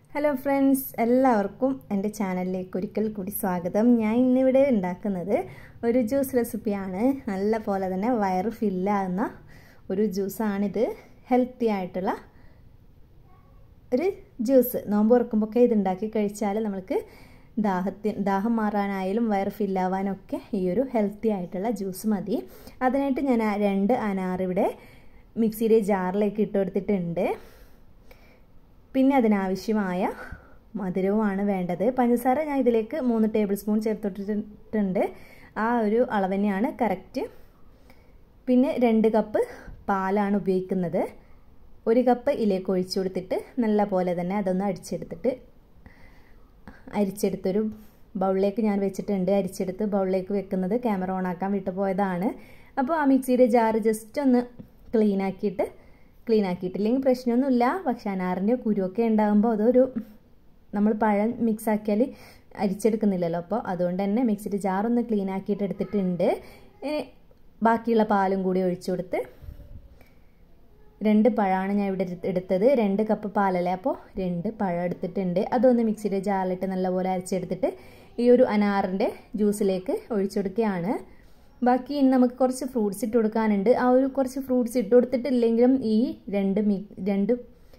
hello friends എല്ലാവർക്കും എൻ്റെ ചാനലിലേക്ക് ഒരിക്കൽ കൂടി സ്വാഗതം ഞാൻ ഇന്നിവിടെ ഉണ്ടാക്കുന്നത് ഒരു ജ്യൂസ് റെസിപ്പിയാണ് നല്ല പോലെ തന്നെ വയറ് ഫില്ലാകുന്ന ഒരു ജ്യൂസാണിത് ഹെൽത്തി ആയിട്ടുള്ള ഒരു ജ്യൂസ് നോമ്പ് തുറക്കുമ്പോഴൊക്കെ ഇത് ഉണ്ടാക്കി കഴിച്ചാൽ നമ്മൾക്ക് ദാഹത്തി ദാഹം മാറാനായാലും വയറ് ഫില്ലാവാനൊക്കെ ഈ ഒരു ഹെൽത്തി ആയിട്ടുള്ള ജ്യൂസ് മതി അതിനായിട്ട് ഞാൻ രണ്ട് അനാറിവിടെ മിക്സിയുടെ ജാറിലേക്ക് ഇട്ട് കൊടുത്തിട്ടുണ്ട് പിന്നെ അതിനാവശ്യമായ മധുരവുമാണ് വേണ്ടത് പഞ്ചസാര ഞാൻ ഇതിലേക്ക് മൂന്ന് ടേബിൾ സ്പൂൺ ചേർത്തിട്ടുണ്ട് ആ ഒരു അളവ് തന്നെയാണ് കറക്റ്റ് പിന്നെ രണ്ട് കപ്പ് പാലാണ് ഉപയോഗിക്കുന്നത് ഒരു കപ്പ് ഇതിലേക്ക് ഒഴിച്ചു കൊടുത്തിട്ട് നല്ല പോലെ തന്നെ അതൊന്ന് അടിച്ചെടുത്തിട്ട് അരിച്ചെടുത്തൊരു ബൗളിലേക്ക് ഞാൻ വെച്ചിട്ടുണ്ട് അരിച്ചെടുത്ത് ബൗളിലേക്ക് വെക്കുന്നത് ക്യാമറ ഓൺ ആക്കാൻ വിട്ടുപോയതാണ് അപ്പോൾ ആ മിക്സിയുടെ ജാറ് ജസ്റ്റ് ഒന്ന് ക്ലീൻ ആക്കിയിട്ട് ക്ലീൻ ആക്കിയിട്ടില്ലെങ്കിൽ പ്രശ്നമൊന്നുമില്ല പക്ഷെ അനാറിൻ്റെ കുരുവൊക്കെ ഉണ്ടാകുമ്പോൾ അതൊരു നമ്മൾ പഴം മിക്സ് ആക്കിയാൽ അരിച്ചെടുക്കുന്നില്ലല്ലോ അപ്പോൾ അതുകൊണ്ട് തന്നെ മിക്സിയുടെ ജാറൊന്ന് ക്ലീൻ ആക്കിയിട്ട് എടുത്തിട്ടുണ്ട് ബാക്കിയുള്ള പാലും കൂടി ഒഴിച്ചു കൊടുത്ത് രണ്ട് പഴമാണ് ഞാൻ ഇവിടെ എടുത്തത് രണ്ട് കപ്പ് പാലല്ലേ അപ്പോൾ രണ്ട് പഴം എടുത്തിട്ടുണ്ട് അതൊന്ന് മിക്സിയുടെ ജാറിലിട്ട് നല്ലപോലെ അരച്ചെടുത്തിട്ട് ഈ ഒരു അനാറിൻ്റെ ജ്യൂസിലേക്ക് ഒഴിച്ചെടുക്കുകയാണ് ബാക്കി ഇനി നമുക്ക് കുറച്ച് ഫ്രൂട്ട്സ് ഇട്ട് കൊടുക്കാനുണ്ട് ആ ഒരു കുറച്ച് ഫ്രൂട്ട്സ് ഇട്ട് കൊടുത്തിട്ടില്ലെങ്കിലും ഈ രണ്ട് മി രണ്ട്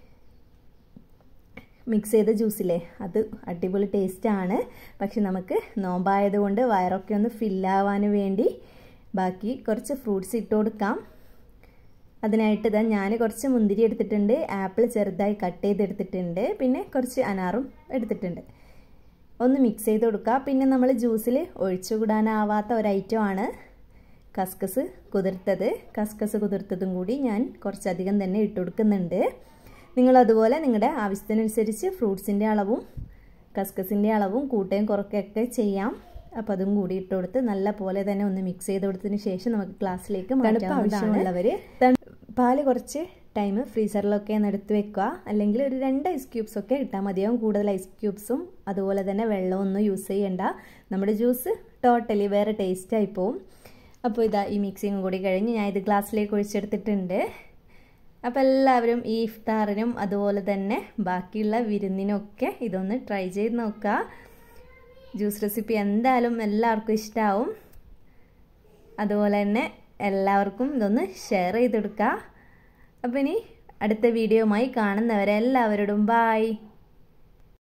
മിക്സ് ചെയ്ത ജ്യൂസില്ലേ അത് അടിപൊളി ടേസ്റ്റാണ് പക്ഷെ നമുക്ക് നോമ്പായതുകൊണ്ട് വയറൊക്കെ ഒന്ന് ഫില്ലാവാൻ വേണ്ടി ബാക്കി കുറച്ച് ഫ്രൂട്ട്സ് ഇട്ട് കൊടുക്കാം അതിനായിട്ട് ഇതാ ഞാൻ കുറച്ച് മുന്തിരി എടുത്തിട്ടുണ്ട് ആപ്പിൾ ചെറുതായി കട്ട് ചെയ്തെടുത്തിട്ടുണ്ട് പിന്നെ കുറച്ച് അനാറും എടുത്തിട്ടുണ്ട് ഒന്ന് മിക്സ് ചെയ്ത് കൊടുക്കുക പിന്നെ നമ്മൾ ജ്യൂസിൽ ഒഴിച്ചുകൂടാനാവാത്ത ഒരു ഐറ്റമാണ് കസ്കസ് കുതിർത്തത് കസ്കസ് കുതിർത്തതും കൂടി ഞാൻ കുറച്ചധികം തന്നെ ഇട്ട് കൊടുക്കുന്നുണ്ട് നിങ്ങൾ അതുപോലെ നിങ്ങളുടെ ആവശ്യത്തിനനുസരിച്ച് ഫ്രൂട്ട്സിൻ്റെ അളവും കസ്കസിൻ്റെ അളവും കൂട്ടുകയും കുറയ്ക്കുകയൊക്കെ ചെയ്യാം അപ്പോൾ അതും കൂടി ഇട്ട് കൊടുത്ത് നല്ല പോലെ തന്നെ ഒന്ന് മിക്സ് ചെയ്ത് കൊടുത്തതിന് ശേഷം നമുക്ക് ഗ്ലാസ്സിലേക്ക് മാറ്റാം ആവശ്യമുള്ളവർ പാല് കുറച്ച് ടൈം ഫ്രീസറിലൊക്കെ ഒന്ന് എടുത്ത് വെക്കുക അല്ലെങ്കിൽ ഒരു രണ്ട് ഐസ് ക്യൂബ്സ് ഒക്കെ ഇട്ടാൽ മതിയാവും കൂടുതൽ ഐസ് ക്യൂബ്സും അതുപോലെ തന്നെ വെള്ളമൊന്നും യൂസ് ചെയ്യണ്ട നമ്മുടെ ജ്യൂസ് ടോട്ടലി വേറെ ടേസ്റ്റ് ആയി പോവും അപ്പോൾ ഇതാ ഈ മിക്സിങ് കൂടി കഴിഞ്ഞ് ഞാൻ ഇത് ഗ്ലാസ്സിലേക്ക് ഒഴിച്ചെടുത്തിട്ടുണ്ട് അപ്പോൾ എല്ലാവരും ഈ ഇഫ്താറിനും അതുപോലെ തന്നെ ബാക്കിയുള്ള വിരുന്നിനൊക്കെ ഇതൊന്ന് ട്രൈ ചെയ്ത് നോക്കുക ജ്യൂസ് റെസിപ്പി എന്തായാലും എല്ലാവർക്കും ഇഷ്ടമാവും അതുപോലെ തന്നെ എല്ലാവർക്കും ഇതൊന്ന് ഷെയർ ചെയ്തെടുക്കുക അപ്പം ഇനി അടുത്ത വീഡിയോയുമായി കാണുന്നവരെ എല്ലാവരോടും ബായ്